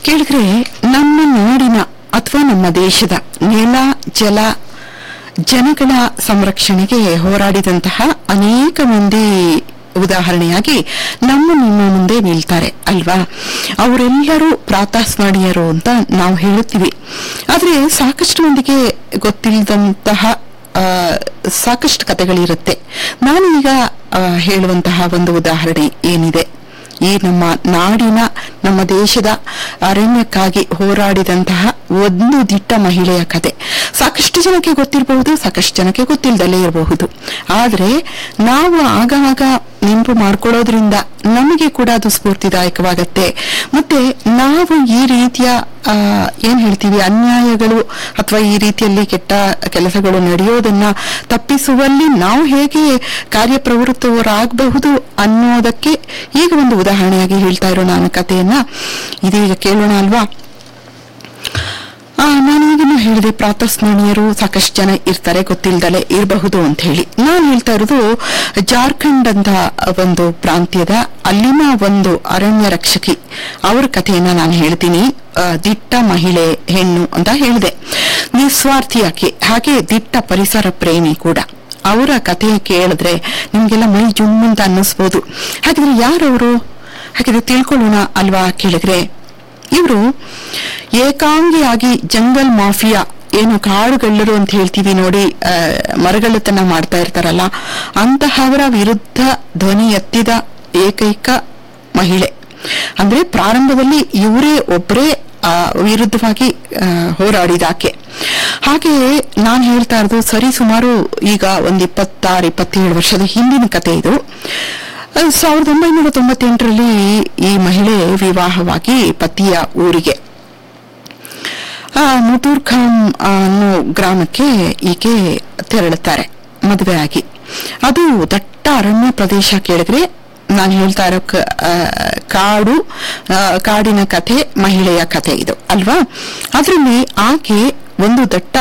ಕೇಳಿದ್ರೆ ನಮ್ಮ ನಾಡಿನ ಅಥವಾ ನಮ್ಮ ದೇಶದ ನೆಲ ಜಲ ಜನಗಳ ಸಂರಕ್ಷಣೆಗೆ ಹೋರಾಡಿದಂತಹ ಅನೇಕ ಮಂದಿ ಉದಾಹರಣೆಯಾಗಿ ನಮ್ಮ ನಿಮ್ಮ ಮುಂದೆ ನಿಲ್ತಾರೆ ಅಲ್ವಾ ಅವರೆಲ್ಲರೂ ಪ್ರಾತಸ್ಮರಣೀಯರು ಅಂತ ನಾವು ಹೇಳುತ್ತೀವಿ ಆದ್ರೆ ಸಾಕಷ್ಟು ಮಂದಿಗೆ ಗೊತ್ತಿಲ್ಲದಂತಹ ಆ, ಸಾಕಷ್ಟು ಕಥೆಗಳಿರುತ್ತೆ ನಾನೀಗ ಆ, ಹೇಳುವಂತಹ ಒಂದು ಉದಾಹರಣೆ ಏನಿದೆ ಈ ನಮ್ಮ ನಾಡಿನ ನಮ್ಮ ದೇಶದ ಅರಣ್ಯಕ್ಕಾಗಿ ಹೋರಾಡಿದಂತಹ ಒಂದು ದಿಟ್ಟ ಮಹಿಳೆಯ ಕತೆ ಸಾಕಷ್ಟು ಜನಕ್ಕೆ ಗೊತ್ತಿರಬಹುದು ಸಾಕಷ್ಟು ಜನಕ್ಕೆ ಗೊತ್ತಿಲ್ಲದಲೇ ಇರಬಹುದು ಆದ್ರೆ ನಾವು ಆಗಾಗ ನೆನಪು ಮಾಡ್ಕೊಳ್ಳೋದ್ರಿಂದ ನಮಗೆ ಕೂಡ ಅದು ಸ್ಫೂರ್ತಿದಾಯಕವಾಗತ್ತೆ ಮತ್ತೆ ನಾವು ಈ ರೀತಿಯ ಆ, ಏನ್ ಹೇಳ್ತೀವಿ ಅನ್ಯಾಯಗಳು ಅಥವಾ ಈ ರೀತಿಯಲ್ಲಿ ಕೆಟ್ಟ ಕೆಲಸಗಳು ನಡೆಯೋದನ್ನ ತಪ್ಪಿಸುವಲ್ಲಿ ನಾವು ಹೇಗೆ ಕಾರ್ಯಪ್ರವೃತ್ತವರಾಗಬಹುದು ಅನ್ನೋದಕ್ಕೆ ಈಗ ಒಂದು ಉದಾಹರಣೆಯಾಗಿ ಹೇಳ್ತಾ ಇರೋ ನಾನು ಕಥೆಯನ್ನ ಇದೀಗ ಕೇಳೋಣ ಅಲ್ವಾ ಆ, ನಾನೀಗೇನು ಹೇಳಿದೆ ಪ್ರಾತಸ್ಮರಣೀಯರು ಸಾಕಷ್ಟು ಜನ ಇರ್ತಾರೆ ಗೊತ್ತಿಲ್ದಲೆ ಇರಬಹುದು ಅಂತ ಹೇಳಿ ನಾನು ಹೇಳ್ತಾ ಇರೋದು ಜಾರ್ಖಂಡ್ ಅಂತ ಒಂದು ಪ್ರಾಂತ್ಯದ ಅಲ್ಲಿನ ಒಂದು ಅರಣ್ಯ ರಕ್ಷಕಿ ಅವ್ರ ಕಥೆಯನ್ನ ನಾನು ಹೇಳ್ತೀನಿ ಆ, ದಿಟ್ಟ ಮಹಿಳೆ ಹೆಣ್ಣು ಅಂತ ಹೇಳಿದೆ ನಿಸ್ವಾರ್ಥಿಯಾಕೆ ಹಾಗೆ ದಿಟ್ಟ ಪರಿಸರ ಪ್ರೇಮಿ ಕೂಡ ಅವರ ಕಥೆ ಕೇಳಿದ್ರೆ ನಿಮ್ಗೆಲ್ಲ ಮೈ ಜುಮ್ ಅಂತ ಅನ್ನಿಸ್ಬೋದು ಹಾಗಿದ್ರೆ ಯಾರವರು ಹಾಗಿದ್ರೆ ತಿಳ್ಕೊಳ್ಳೋಣ ಅಲ್ವಾ ಕೇಳಿದ್ರೆ ಇವರು ಏಕಾಂಗಿಯಾಗಿ ಜಂಗಲ್ ಮಾಫಿಯಾ ಏನು ಕಾಡುಗಳ್ಳರು ಅಂತ ಹೇಳ್ತೀವಿ ನೋಡಿ ಆ, ಮರಗಳ್ಳತನ ಮಾಡ್ತಾ ಇರ್ತಾರಲ್ಲ ಅಂತಹವರ ವಿರುದ್ಧ ಧ್ವನಿ ಎತ್ತಿದ ಏಕೈಕ ಮಹಿಳೆ ಅಂದ್ರೆ ಪ್ರಾರಂಭದಲ್ಲಿ ಇವರೇ ಒಬ್ಬರೇ ಆ, ವಿರುದ್ಧವಾಗಿ ಆ, ಹೋರಾಡಿದಾಕೆ ಹಾಗೆ ನಾನು ಹೇಳ್ತಾ ಇರೋದು ಸರಿ ಸುಮಾರು ಈಗ ಒಂದು ಇಪ್ಪತ್ತಾರು ಇಪ್ಪತ್ತೇಳು ವರ್ಷದ ಹಿಂದಿನ ಕತೆ ಇದು ಅಹ್, ಸಾವಿರದ ಒಂಬೈನೂರ ತೊಂಬತ್ತೆಂಟರಲ್ಲಿ ಈ ಮಹಿಳೆ ವಿವಾಹವಾಗಿ ಪತಿಯ ಊರಿಗೆ ಆ, ಮುತೂರ್ ಖಾಮ್ ಅನ್ನೋ ಗ್ರಾಮಕ್ಕೆ ಈಕೆ ತೆರಳುತ್ತಾರೆ ಮದುವೆ ಆಗಿ ಅದು ದಟ್ಟ ಅರಣ್ಯ ಪ್ರದೇಶ ಕೇಳಿದ್ರೆ ನಾನು ಹೇಳ್ತಾ ಇರೋ ಕ- ಆ, ಕಾಡು ಆ, ಕಾಡಿನ ಕಥೆ ಮಹಿಳೆಯ ಕಥೆ ಇದು ಅಲ್ವಾ ಅದರಲ್ಲಿ ಆಕೆ ಒಂದು ದಟ್ಟ